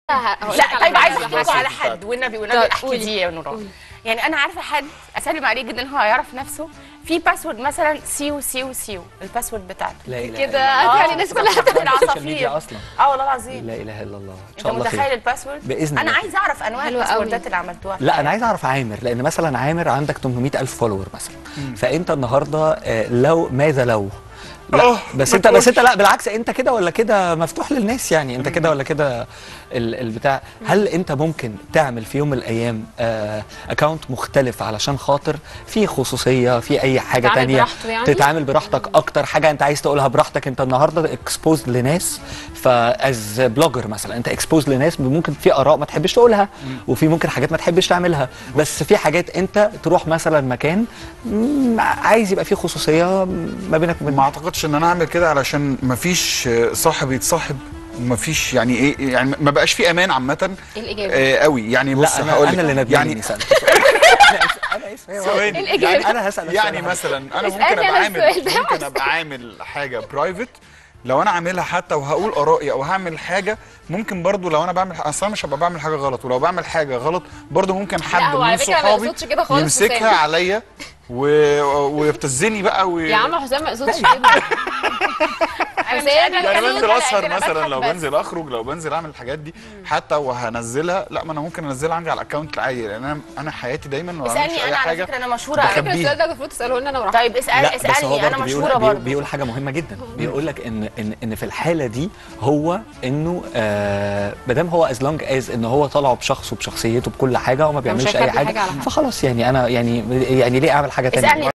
لا طيب عايزه احكوا على حد والنبي والنبي طيب، احكي قولي. دي يا نوران يعني انا عارفه حد اسلم عليه جدا هو هيعرف نفسه في باسورد مثلا سيو سيو سيو الباسورد بتاعته لا اله كده الا يعني الناس كلها بتاعت الله السوشيال ميديا العصافير اصلا اه والله العظيم لا اله الا الله ان انت شاء الله متخيل خير الباسورد بإذن انا الله. عايزه اعرف انواع حلوة الباسوردات قوي. اللي عملتوها في لا انا حياتك. عايز اعرف عامر لان مثلا عامر عندك 800 الف فولور مثلا فانت النهارده آه، لو ماذا لو لا آه، بس ما انت بس انت تقولش. لا بالعكس انت كده ولا كده مفتوح للناس يعني انت كده ولا كده ال- البتاع هل انت ممكن تعمل في يوم من الايام اكونت مختلف علشان خاطر في خصوصيه في اي حاجه تتعامل تانية براحته يعني؟ تتعامل براحتك اكتر حاجه انت عايز تقولها براحتك انت النهارده اكسبوز لناس فاز بلوجر مثلا انت اكسبوز لناس ممكن في اراء ما تحبش تقولها وفي ممكن حاجات ما تحبش تعملها بس في حاجات انت تروح مثلا مكان مم، عايز يبقى فيه خصوصيه ما بينك وبين ما اعتقدش ان انا اعمل كده علشان مفيش صاحب يتصاحب ومفيش يعني ايه يعني ما بقاش في امان عامه ايه الاجابه؟ آه قوي يعني بص لا انا هقول انا اللي لك ندمني يعني سألت انا اسف انا اسف ثواني الإجابة. يعني انا هسال يعني السؤال. مثلا انا اسألني ممكن ابقى أنا عامل السؤال ده. ممكن ابقى عامل حاجه برايفت لو انا عاملها حتى وهقول ارائي او هعمل حاجه ممكن برضو لو انا بعمل اصلا مش هبقى بعمل حاجه غلط ولو بعمل حاجه غلط برضو ممكن حد هو على من فكرة ما صحابي يقصدش كده خالص يمسكها حسام. عليا و... ويبتزني بقى و... يا عم حسام ما يقصدش كده أنا مش حسام قادرة يعني أتكلم بنزل على اسهر إجابات مثلا حد لو بس. بنزل اخرج لو بنزل اعمل الحاجات دي حتى وهنزلها لا ما انا ممكن انزلها عندي على الاكونت العادي لان انا انا حياتي دايما ما بعملش اسالني اي انا على حاجه فكره انا مشهوره بخبيها. فكرة السؤال ده المفروض تساله لنا انا وراح طيب اسال لا بس هو اسالني انا برضه بيقول مشهوره بيقول, برضه بيقول حاجه مهمه جدا بيقول لك ان ان ان في الحاله دي هو انه آه ما دام هو از لونج از ان هو طالعه بشخصه بشخصيته بكل حاجه وما بيعملش اي هيخبي حاجه حاجة على حد. فخلاص يعني انا يعني يعني ليه اعمل حاجه ثانيه اسالني